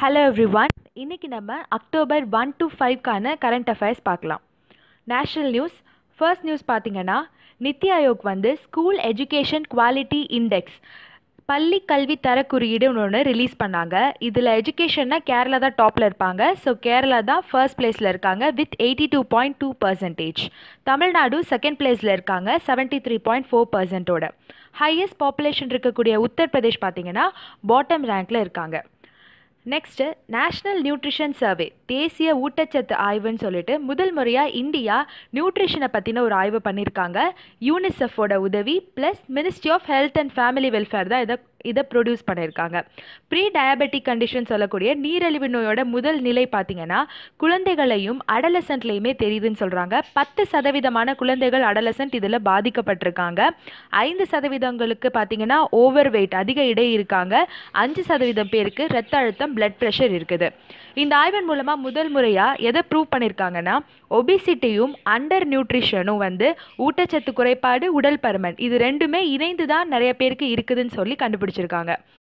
hello every one இன்றைக்கி நம்ம October one two ஃபைவ்க்கான கரண்ட் அஃபேர்ஸ் பார்க்கலாம் நேஷ்னல் நியூஸ் ஃபர்ஸ்ட் நியூஸ் பார்த்தீங்கன்னா நித்தி ஆயோக் வந்து ஸ்கூல் எஜுகேஷன் குவாலிட்டி இண்டெக்ஸ் பள்ளி கல்வி தர குறியீடு ஒன்று ரிலீஸ் பண்ணாங்க இதில் எஜுகேஷன்னா கேரளா தான் டாப்பில் இருப்பாங்க ஸோ கேரளா தான் ஃபர்ஸ்ட் பிளேஸில் இருக்காங்க with eighty two point two percentage Tamil Nadu second பிளேஸில் இருக்காங்க செவன்ட்டி த்ரீ பாயிண்ட் ஃபோர் பர்சன்ட்டோட ஹையஸ்ட் பாப்புலேஷன் இருக்கக்கூடிய உத்தரப்பிரதேஷ் பார்த்தீங்கன்னா பாட்டம் ரேங்க்கில் இருக்காங்க நெக்ஸ்ட்டு நேஷ்னல் நியூட்ரிஷன் சர்வே தேசிய ஊட்டச்சத்து ஆய்வுன்னு சொல்லிட்டு முதல் முறையாக இந்தியா நியூட்ரிஷனை பற்றின ஒரு ஆய்வு பண்ணியிருக்காங்க யூனிசெஃபோட உதவி plus ministry of health and family welfare தான் இதை இதை ப்ரொடியூஸ் பண்ணியிருக்காங்க ப்ரீ டயபெட்டிக் கண்டிஷன் சொல்லக்கூடிய நீரிழிவு நோயோட முதல் நிலை பார்த்தீங்கன்னா குழந்தைகளையும் அடலசன்ட்லேயுமே தெரியுதுன்னு சொல்கிறாங்க பத்து சதவீதமான குழந்தைகள் அடலசன்ட் இதில் பாதிக்கப்பட்டிருக்காங்க ஐந்து சதவீதங்களுக்கு பார்த்தீங்கன்னா ஓவர் வெயிட் அதிக இடை இருக்காங்க அஞ்சு சதவீதம் பேருக்கு ரத்த அழுத்தம் பிளட் ப்ரெஷர் இருக்குது இந்த ஆய்வின் மூலமாக முதல் முறையாக எதை ப்ரூவ் பண்ணியிருக்காங்கன்னா ஒபிசிட்டியும் அண்டர் நியூட்ரிஷனும் வந்து ஊட்டச்சத்து குறைபாடு உடல் பருமன் இது ரெண்டுமே இணைந்து தான் நிறைய பேருக்கு இருக்குதுன்னு சொல்லி கண்டுபிடிச்சிருக்காங்க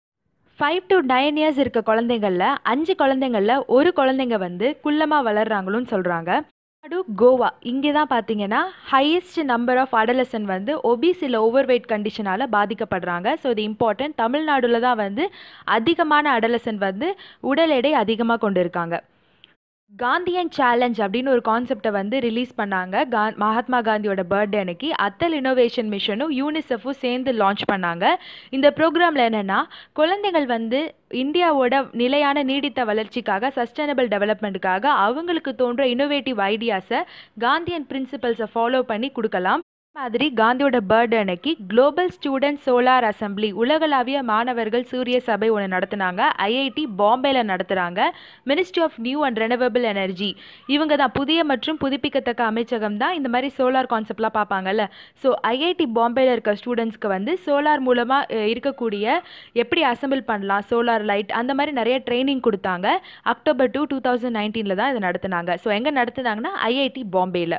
ஃபைவ் டு நைன் இயர்ஸ் இருக்க குழந்தைங்களில் அஞ்சு குழந்தைங்களில் ஒரு குழந்தைங்க வந்து குள்ளமாக வளர்றாங்களுன்னு சொல்கிறாங்க நாடு கோவா இங்கே தான் பார்த்தீங்கன்னா ஹையஸ்ட் நம்பர் ஆஃப் அடலசன் வந்து ஒபிஸ் இல்லை ஓவர் வெயிட் கண்டிஷனால் பாதிக்கப்படுறாங்க ஸோ இது இம்பார்ட்டன்ட் தமிழ்நாடுல தான் வந்து அதிகமான அடலசன் வந்து உடல் எடை அதிகமாக கொண்டு இருக்காங்க காந்தியன் சேலஞ்ச் அப்படின்னு ஒரு கான்செப்டை வந்து ரிலீஸ் பண்ணாங்க கா மகாத்மா காந்தியோட பர்த்டே அன்னைக்கு அத்தல் இனோவேஷன் மிஷனும் யூனிசெஃபும் சேர்ந்து லான்ச் பண்ணாங்க இந்த ப்ரோக்ராமில் என்னென்னா குழந்தைகள் வந்து இந்தியாவோட நிலையான நீடித்த வளர்ச்சிக்காக சஸ்டைனபிள் டெவலப்மெண்ட்டுக்காக அவங்களுக்கு தோன்ற இனோவேட்டிவ் ஐடியாஸை காந்தியன் பிரின்சிபல்ஸை ஃபாலோ பண்ணி கொடுக்கலாம் மாதிரி காந்தியோட பர்த்டே அன்னைக்கு குளோபல் ஸ்டூடெண்ட் சோலார் அசம்பிளி உலகளாவிய மாணவர்கள் சூரிய சபை ஒன்று நடத்துனாங்க ஐஐடி பாம்பேல நடத்துகிறாங்க ministry of new and renewable energy இவங்க தான் புதிய மற்றும் புதுப்பிக்கத்தக்க அமைச்சகம் தான் இந்த மாதிரி சோலார் கான்செப்ட்லாம் பார்ப்பாங்கல்ல ஸோ ஐஐடி பாம்பேல இருக்க ஸ்டூடெண்ட்ஸ்க்கு வந்து சோலார் மூலமாக இருக்கக்கூடிய எப்படி அசம்பிள் பண்ணலாம் சோலார் லைட் அந்த மாதிரி நிறைய ட்ரைனிங் கொடுத்தாங்க அக்டோபர் டூ டூ தௌசண்ட் நைன்டீனில் தான் இதை நடத்துனாங்க ஸோ எங்கே நடத்துனாங்கன்னா ஐஐடி பாம்பேயில்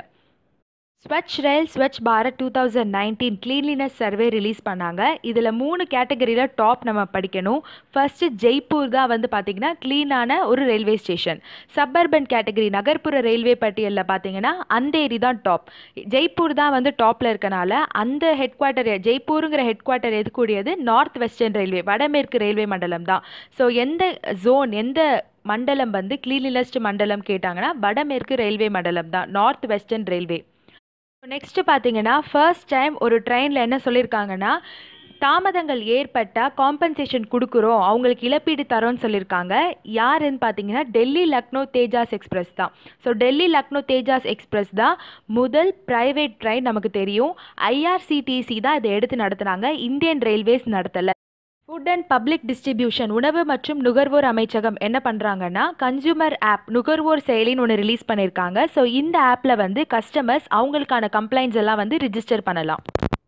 Swachh rail Swachh Bharat two thousand nineteen cleanliness survey release பண்ணாங்க இதில் மூணு கேட்டகரியில் டாப் நம்ம படிக்கணும் ஃபஸ்ட்டு ஜெய்ப்பூர் தான் வந்து பார்த்திங்கன்னா க்ளீனான ஒரு ரயில்வே ஸ்டேஷன் சப்பர்பன் கேட்டகரி நகர்ப்புற ரயில்வே பட்டியலில் பார்த்தீங்கன்னா அந்தேரி தான் டாப் ஜெய்ப்பூர் தான் வந்து டாப்பில் இருக்கனால அந்த ஹெட் குவார்ட்டர் ஜெய்ப்பூருங்கிற ஹெட் குவார்ட்டர் எதுக்கூடியது நார்த் வெஸ்டர்ன் ரயில்வே வடமேற்கு ரயில்வே மண்டலம் தான் ஸோ எந்த ஜோன் எந்த மண்டலம் வந்து க்ளீன்லினஸ்ட் மண்டலம் கேட்டாங்கன்னா வடமேற்கு ரயில்வே மண்டலம் தான் நார்த் வெஸ்டர்ன் ரயில்வே நெக்ஸ்ட்டு பார்த்தீங்கன்னா ஃபர்ஸ்ட் டைம் ஒரு ட்ரெயினில் என்ன சொல்லியிருக்காங்கன்னா தாமதங்கள் ஏற்பட்டால் காம்பன்சேஷன் கொடுக்குறோம் அவங்களுக்கு இழப்பீடு தரோன்னு சொல்லியிருக்காங்க யாருன்னு பார்த்தீங்கன்னா டெல்லி லக்னோ தேஜாஸ் எக்ஸ்பிரஸ் தான் ஸோ டெல்லி லக்னோ தேஜாஸ் எக்ஸ்பிரஸ் தான் முதல் ப்ரைவேட் ட்ரெயின் நமக்கு தெரியும் ஐஆர்சிடிசி தான் இதை எடுத்து நடத்துனாங்க இந்தியன் ரயில்வேஸ் நடத்தலை ஃபுட் அண்ட் பப்ளிக் டிஸ்ட்ரிபியூஷன் உணவு மற்றும் நுகர்வோர் அமைச்சகம் என்ன பண்ணுறாங்கன்னா கன்சியூமர் ஆப் நுகர்வோர் செயலின்னு ஒன்று ரிலீஸ் பண்ணியிருக்காங்க ஸோ இந்த ஆப்பில் வந்து கஸ்டமர்ஸ் அவங்களுக்கான கம்ப்ளைண்ட்ஸ் எல்லாம் வந்து ரிஜிஸ்டர் பண்ணலாம்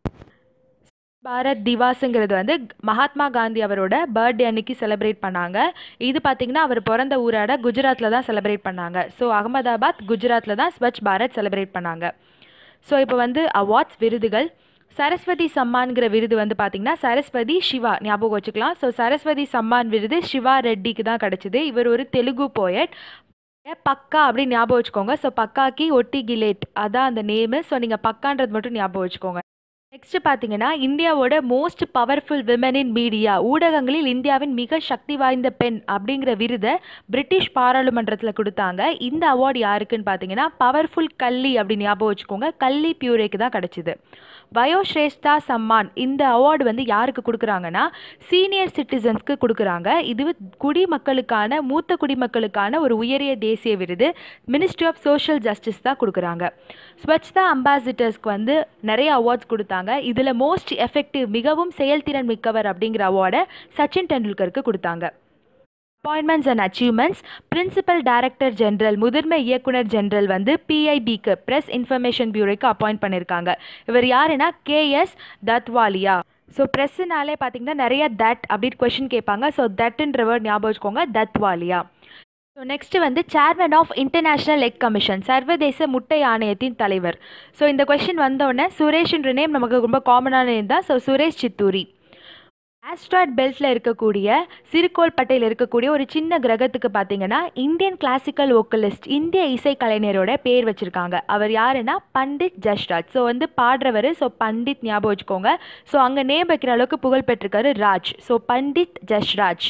பாரத் திவாஸுங்கிறது வந்து மகாத்மா காந்தி அவரோட பர்த்டே அன்னைக்கு செலிப்ரேட் பண்ணாங்க இது பார்த்திங்கன்னா அவர் பிறந்த ஊராட குஜராத்தில் தான் செலிப்ரேட் பண்ணாங்க ஸோ அகமதாபாத் குஜராத்தில் தான் ஸ்வச் பாரத் செலிப்ரேட் பண்ணாங்க ஸோ இப்போ வந்து அவார்ட்ஸ் விருதுகள் சரஸ்வதி சம்மான்கிற விருது வந்து பார்த்திங்கன்னா சரஸ்வதி சிவா ஞாபகம் வச்சுக்கலாம் ஸோ சரஸ்வதி சம்மான் விருது சிவா ரெட்டிக்கு தான் கிடச்சிது இவர் ஒரு தெலுங்கு போயட் பக்கா அப்படின்னு ஞாபகம் வச்சுக்கோங்க ஸோ பக்காக்கி ஒட்டி கிலேட் அதான் அந்த நேமு ஸோ நீங்கள் பக்கான்றது மட்டும் ஞாபகம் வச்சுக்கோங்க நெக்ஸ்ட் பார்த்தீங்கன்னா இந்தியாவோட most powerful women in media ஊடகங்களில் இந்தியாவின் மிக சக்தி வாய்ந்த பெண் அப்படிங்கிற விருதை பிரிட்டிஷ் பாராளுமன்றத்தில் கொடுத்தாங்க இந்த அவார்டு யாருக்குன்னு பார்த்தீங்கன்னா பவர்ஃபுல் கல்லி அப்படின்னு ஞாபகம் வச்சுக்கோங்க கல்லி பியூரேக்கு தான் கிடச்சிது வயோஸ்ரேஷ்டா சம்மான் இந்த அவார்டு வந்து யாருக்கு கொடுக்குறாங்கன்னா சீனியர் சிட்டிசன்ஸ்க்கு கொடுக்குறாங்க இது குடிமக்களுக்கான மூத்த குடிமக்களுக்கான ஒரு உயரிய தேசிய விருது மினிஸ்ட்ரி ஆஃப் சோஷியல் ஜஸ்டிஸ் தான் கொடுக்குறாங்க ஸ்வச்தா அம்பாசிடர்ஸ்க்கு வந்து நிறைய அவார்ட்ஸ் கொடுத்தாங்க இதில் மோஸ்ட் எஃபெக்டிவ் மிகவும் செயல்திறன் மிக்கவர் அப்படிங்கிற அவார்டை சச்சின் டெண்டுல்கருக்கு கொடுத்தாங்க appointments and achievements principal director general முதன்மை இயக்குனர் ஜெனரல் வந்து பிஐபிக்கு ப்ரெஸ் இன்ஃபர்மேஷன் பியூரோக்கு அப்பாயிண்ட் பண்ணியிருக்காங்க இவர் யாருன்னா கேஎஸ் தத்வாலியா ஸோ ப்ரெஸ்ஸுனாலே பார்த்தீங்கன்னா நிறைய தட் அப்படின்னு கொஷின் கேட்பாங்க ஸோ தட்டுன்ற வேர்ட் ஞாபகம் வச்சுக்கோங்க தத்வாலியா ஸோ நெக்ஸ்ட்டு வந்து chairman of international egg commission சர்வதேச முட்டை ஆணையத்தின் தலைவர் ஸோ இந்த கொஷின் வந்தோடனே சுரேஷ்ன்ற நேம் நமக்கு ரொம்ப காமனான நேம் தான் ஸோ சுரேஷ் சித்தூரி ஆஸ்ட்ராய்ட் பெல்ட்டில் இருக்கக்கூடிய சிறுகோள் பட்டையில் இருக்கக்கூடிய ஒரு சின்ன கிரகத்துக்கு பார்த்தீங்கன்னா இந்தியன் கிளாசிக்கல் வோக்கலிஸ்ட் இந்திய இசைக்கலைஞரோட பேர் வச்சுருக்காங்க அவர் யாருன்னா பண்டிட் ஜஷ்ராஜ் ஸோ வந்து பாடுறவர் ஸோ பண்டிட் ஞாபகம் வச்சுக்கோங்க ஸோ அங்கே நேம் வைக்கிற அளவுக்கு புகழ் பெற்றிருக்காரு Raj so Pandit Jasraj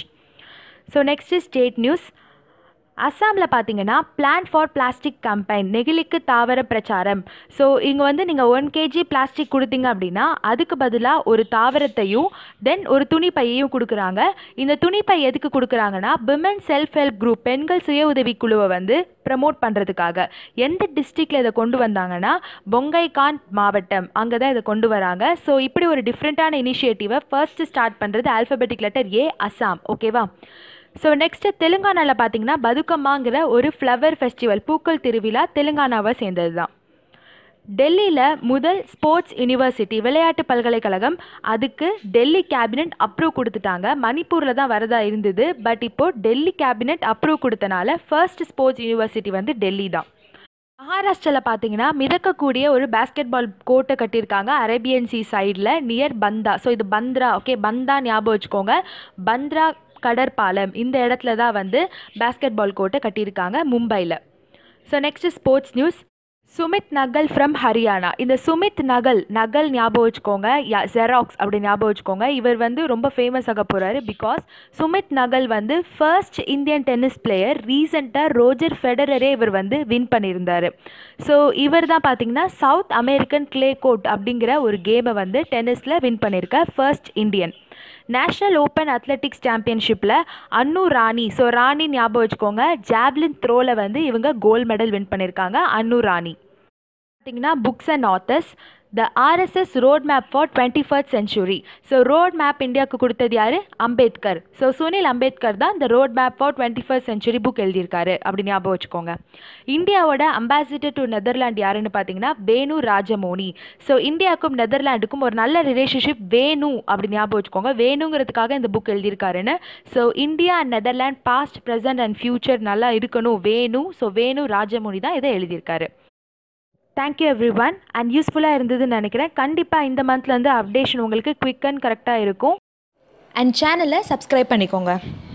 so next state news அஸ்ஸாமில் பார்த்தீங்கன்னா பிளான் ஃபார் பிளாஸ்டிக் கம்பைன் நெகிழிக்கு தாவர பிரச்சாரம் ஸோ இங்கே வந்து நீங்கள் ஒன் கேஜி பிளாஸ்டிக் கொடுத்தீங்க அப்படின்னா அதுக்கு பதிலாக ஒரு தாவரத்தையும் தென் ஒரு துணிப்பையையும் கொடுக்குறாங்க இந்த துணிப்பை எதுக்கு கொடுக்குறாங்கன்னா விமன் செல்ஃப் ஹெல்ப் குரூப் பெண்கள் சுய உதவி குழுவை வந்து ப்ரமோட் பண்ணுறதுக்காக எந்த டிஸ்ட்ரிக்டில் இதை கொண்டு வந்தாங்கன்னா பொங்கைகான் மாவட்டம் அங்கே தான் இதை கொண்டு வராங்க ஸோ இப்படி ஒரு டிஃப்ரெண்ட்டான இனிஷியேட்டிவை ஃபர்ஸ்ட் ஸ்டார்ட் பண்ணுறது ஆல்ஃபபெட்டிக் லெட்டர் ஏ அஸ்ஸாம் ஓகேவா ஸோ நெக்ஸ்ட்டு தெலுங்கானாவில் பார்த்தீங்கன்னா பதுக்கம்மாங்கிற ஒரு ஃப்ளவர் ஃபெஸ்டிவல் பூக்கள் திருவிழா தெலுங்கானாவை சேர்ந்தது தான் டெல்லியில் முதல் ஸ்போர்ட்ஸ் யூனிவர்சிட்டி விளையாட்டு பல்கலைக்கழகம் அதுக்கு டெல்லி கேபினெட் அப்ரூவ் கொடுத்துட்டாங்க மணிப்பூரில் தான் வரதா இருந்தது பட் இப்போது டெல்லி கேபினெட் அப்ரூவ் கொடுத்தனால ஃபர்ஸ்ட் ஸ்போர்ட்ஸ் யூனிவர்சிட்டி வந்து டெல்லி தான் மகாராஷ்டிராவில் பார்த்தீங்கன்னா மிதக்கக்கூடிய ஒரு பேஸ்கெட் பால் கோர்ட்டை கட்டியிருக்காங்க அரேபியன் சி சைடில் நியர் பந்தா ஸோ இது பந்த்ரா ஓகே பந்தா ஞாபகம் வச்சுக்கோங்க பந்த்ரா கடற்பாலம் இந்த இடத்துல தான் வந்து பேஸ்கெட் பால் கோர்ட்டை கட்டியிருக்காங்க மும்பையில் so next sports news Sumit Nagal from Haryana இந்த சுமித் நகல் நகல் ஞாபகம் வச்சுக்கோங்க யா ஜெராக்ஸ் அப்படி ஞாபகம் வச்சுக்கோங்க இவர் வந்து ரொம்ப ஃபேமஸ் ஆக போகிறாரு பிகாஸ் சுமித் நகல் வந்து ஃபர்ஸ்ட் இந்தியன் டென்னிஸ் பிளேயர் ரீசெண்டாக ரோஜர் ஃபெடரரே இவர் வந்து வின் பண்ணியிருந்தார் ஸோ இவர் தான் பார்த்தீங்கன்னா சவுத் அமெரிக்கன் கிளே கோட் அப்படிங்கிற ஒரு கேமை வந்து டென்னிஸில் வின் பண்ணியிருக்க first Indian national open athletics சாம்பியன்ஷிப்பில் அன்னு ராணி ஸோ ராணி ஞாபகம் வச்சுக்கோங்க ஜாவ்லின் த்ரோவில் வந்து இவங்க கோல்டு மெடல் வின் பண்ணியிருக்காங்க அன்னு ராணி பார்த்தீங்கன்னா books and authors the RSS road map for twenty first century so road map இந்தியாவுக்கு கொடுத்தது யார் அம்பேத்கர் ஸோ சுனில் அம்பேத்கர் தான் இந்த road map for twenty first century book எழுதியிருக்காரு அப்படி ஞாபகம் வச்சுக்கோங்க இந்தியாவோட அம்பாசிடர் டு நெதர்லாண்ட் யாருன்னு பார்த்தீங்கன்னா வேணு ராஜமோனி ஸோ இந்தியாவுக்கும் நெதர்லாண்டுக்கும் ஒரு நல்ல ரிலேஷன்ஷிப் வேணு அப்படி ஞாபகம் வச்சுக்கோங்க வேணுங்கிறதுக்காக இந்த புக் எழுதியிருக்காருன்னு so India and Netherland past present and future நல்லா இருக்கணும் வேணு ஸோ வேணு ராஜமோனி தான் இதை எழுதியிருக்காரு தேங்க்யூ எவ்ரி ஒன் அண்ட் யூஸ்ஃபுல்லாக இருந்ததுன்னு நினைக்கிறேன் கண்டிப்பாக இந்த மந்த்லேருந்து அப்டேஷன் உங்களுக்கு குவிக் அண்ட் கரெக்டாக இருக்கும் அண்ட் சேனலை சப்ஸ்கிரைப் பண்ணிக்கோங்க